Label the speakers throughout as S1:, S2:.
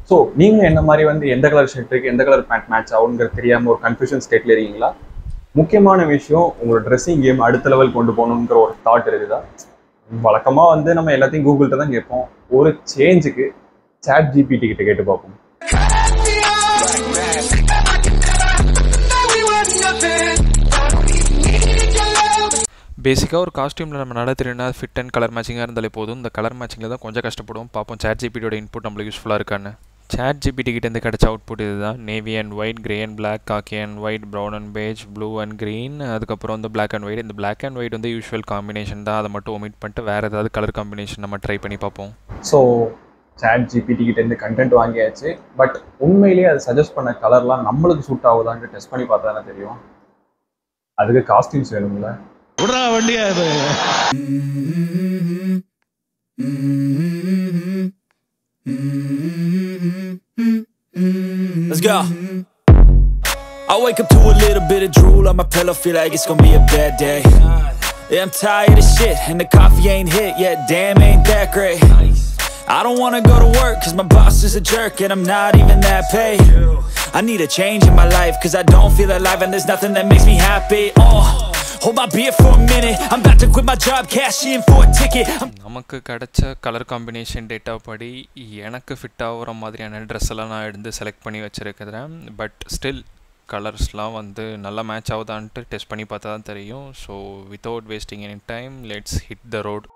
S1: So நீங்கள் என்ன மாதிரி வந்து எந்த கலர் ஷர்ட்டுக்கு எந்த கலர் பேண்ட் மேட்ச் ஆகுங்கிறது தெரியாமல் ஒரு கன்ஃபியூஷன் ஸ்டேட்டில் இருக்கீங்களா முக்கியமான விஷயம் உங்களோட ட்ரெஸ்ஸிங் கேம் அடுத்த லெவல் கொண்டு போகணுங்கிற ஒரு தாட் இருக்குதா வழக்கமாக வந்து நம்ம எல்லாத்தையும் கூகுள்கிட்ட தான் கேட்போம் ஒரு சேஞ்சுக்கு சாட் ஜிபிடி கிட்ட கேட்டு பார்ப்போம்
S2: பேசிக்காக ஒரு காஸ்டியூமில் நம்ம நட தெரியும்னா ஃபிட் அண்ட் கலர் மேட்சிங்காக இருந்தாலே போதும் இந்த கலர் மேட்சிங்கில் தான் கொஞ்சம் கஷ்டப்படுவோம் பார்ப்போம் சேட் ஜிபிடியோட இன்புட் நம்மளுக்கு யூஸ்ஃபுல்லாக இருக்கான்னு சேட் ஜிபிடி கிட்டேருந்து கிடைச்ச அவுட்புட் இதுதான் navy and white grey and black khaki and white brown and beige blue and green அதுக்கப்புறம் வந்து பிளாக் அண்ட் ஒயிட் இந்த பிளாக் அண்ட் ஒயிட் வந்து யூஸ்வல் காம்பினேஷன் தான் அதை மட்டும் ஒமிட் பண்ணிட்டு வேறு ஏதாவது கலர் காம்பினேஷன் நம்ம ட்ரை பண்ணி பார்ப்போம்
S1: ஸோ சாட் ஜிபிடி கிட்ட இருந்து கண்டென்ட் வாங்கியாச்சு பட் உண்மையிலேயே அது சஜஸ்ட் பண்ண கலர்லாம் நம்மளுக்கு சூட் ஆகுதான்னு டெஸ்ட் பண்ணி பார்த்தா தானே தெரியும் அதுக்கு காஸ்டியூம்ஸ் வேணும்ல
S3: விடுறா வண்டியா இது
S4: Let's go. I wake up to a little bit of drool on my pillow, feel like it's gonna be a bad day. Yeah, I'm tired of shit, and the coffee ain't hit yet, damn, ain't that great. I don't wanna go to work, cause my boss is a jerk, and I'm not even that paid. I need a change in my life, cause I don't feel alive, and there's nothing that makes me happy. Oh, hold my beer for a minute, I'm about to quit my job, cash in for a ticket. I'm
S2: நமக்கு கிடைச்ச colour combination data படி எனக்கு fit ஆகிற மாதிரியான dress எல்லாம் நான் எடுத்து select பண்ணி வச்சுருக்கிறேன் பட் ஸ்டில் கலர்ஸ்லாம் வந்து நல்லா மேட்ச் ஆகுதான்ட்டு டெஸ்ட் பண்ணி பார்த்தா தான் தெரியும் so without wasting any time let's hit the road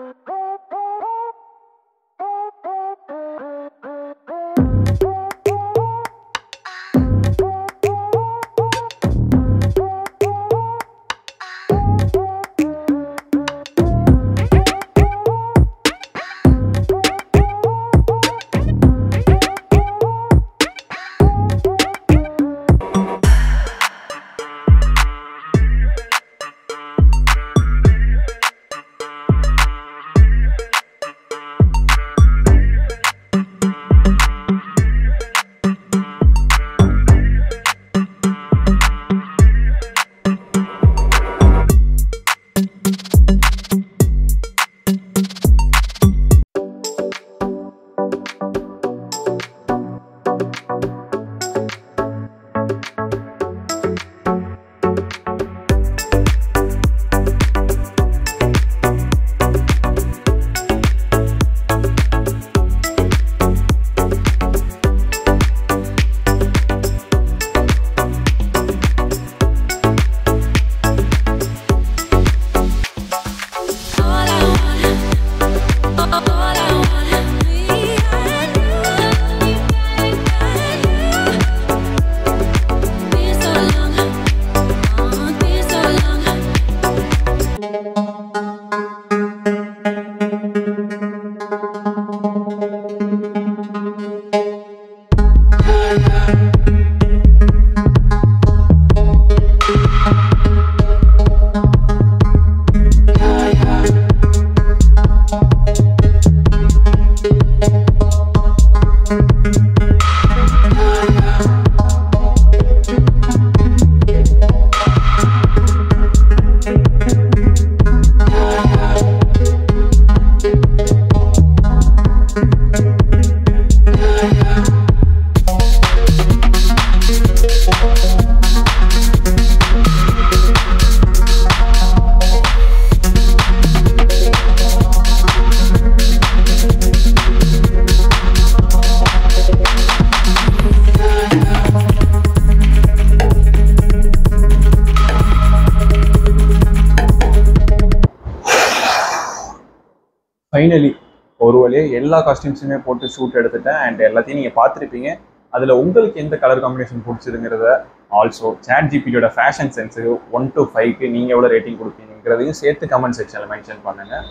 S1: finally ஒரு வழியாக எல்லா காஸ்டியூம்ஸுமே போட்டு ஷூட் எடுத்துட்டேன் அண்ட் எல்லாத்தையும் நீங்கள் பார்த்துருப்பீங்க அதில் உங்களுக்கு எந்த கலர் காம்பினேஷன் பிடிச்சதுங்கிறத ஆல்சோ சேட் ஜிபியோட ஃபேஷன் சென்ஸுக்கு ஒன் டு ஃபைவ்க்கு நீங்கள் எவ்வளோ ரேட்டிங் கொடுப்பீங்கிறதையும் சேர்த்து கமெண்ட் செக்ஷனில் மென்ஷன் பண்ணுங்கள்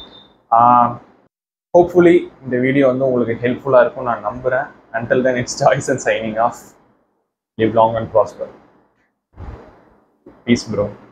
S1: ஹோப்ஃபுல்லி இந்த வீடியோ வந்து உங்களுக்கு ஹெல்ப்ஃபுல்லாக இருக்கும் நான் நம்புகிறேன் until then it's choice and signing off live long and prosper peace bro